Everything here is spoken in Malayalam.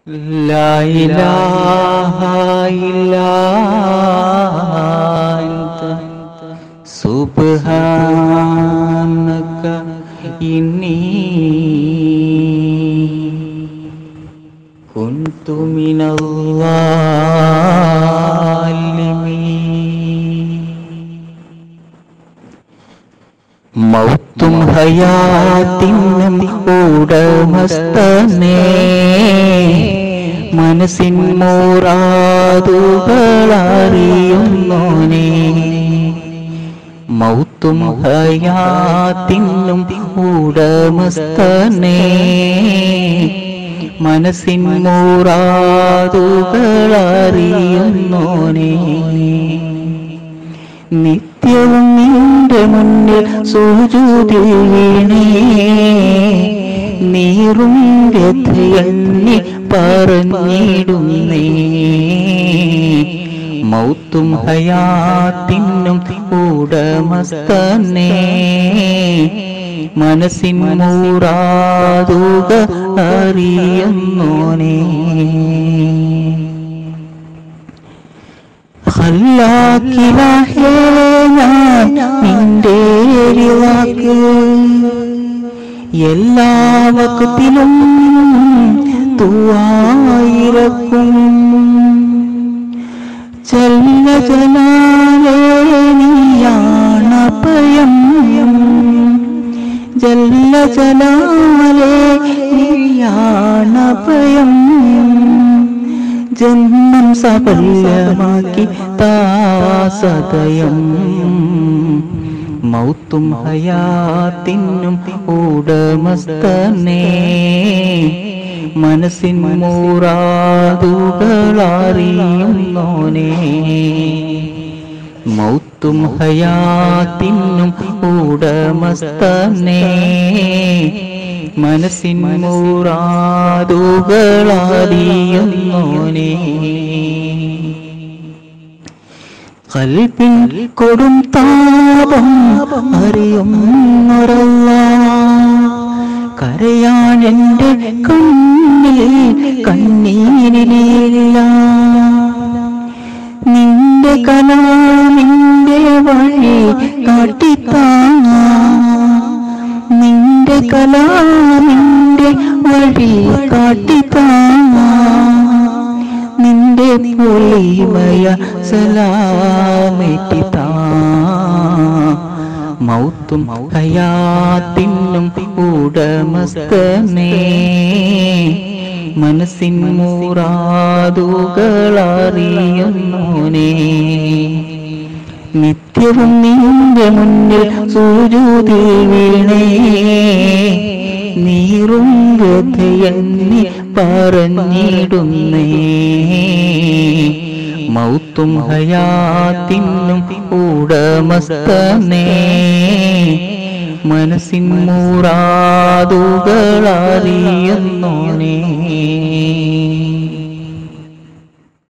لا إله إلا أنت سبحانك إني كنت من الظالمين മൗത്തും ഹയാത്തിനും ഉടമസ്ഥനേ മനസ്സിൻ മോറാതുകളറിയുന്നോനേ മൗത്തും ഹയാത്തിനും ഉടമസ്ഥനേ മനസ്സിൻ മോറാതുകളറിയുന്നോനേ നിത്യവും നിന്റെ മുന്നിൽ സൂചൂതി വീണേ നീറും വ്യഥയെണ്ണി പറഞ്ഞിടുന്നേ മൗത്തും ഹയാത്തിനും ഉടമസ്ഥനേ മനസ്സിൻ മൂറാതുക അറിയുന്നോനേ ഹല്ലാക്കിലാഹേ ഞാൻ നിന്റെ വാക്ക് എല്ലാ വക്കത്തിലും തൂവായിരക്കും ചല്ല ജലാലേ നീയാണപയം ജല്ല ജലാലേ നീയാണപയം ജന്മം സഫലമാക്കി താസതയം മൗത്തും ഹയാത്തിനും ഉടമസ്ഥനേ മനസ്സിൻ മൂറാതുകളറിയുന്നോനേ മൗത്തും ഹയാത്തിനും ഉടമസ്ഥനേ മനസ്സിൻ മൂറാതുകളറിയുന്നോനേ കൽപ്പിൻ കൊടും താപം അറിയുന്നൊരല്ല കരയാൻ എൻ്റെ കണ്ണിൽ കണ്ണീരിലില്ല നിന്റെ കലാമിന്റെ വഴി കാട്ടിത്താ നിന്റെ കലാമിന്റെ വഴി കാട്ടിത്താ നിന്റെ പൊളിമയ സലാമിട്ടിതാ മൗത്തും ഹയാത്തിനും ഉടമസ്ഥനേ മനസ്സിൻ മൂറാതുകളറിയുന്നോനേ നിത്യവും നിന്റെ മുന്നിൽ സൂര്യോതി വീണേ നീറും വ്യഥയെണ്ണി പറഞ്ഞിടുന്നേ മൗത്തും ഹയാത്തിനും ഉടമസ്ഥനേ മനസ്സിൻ മൂറാതുകളറിയുന്നോനേ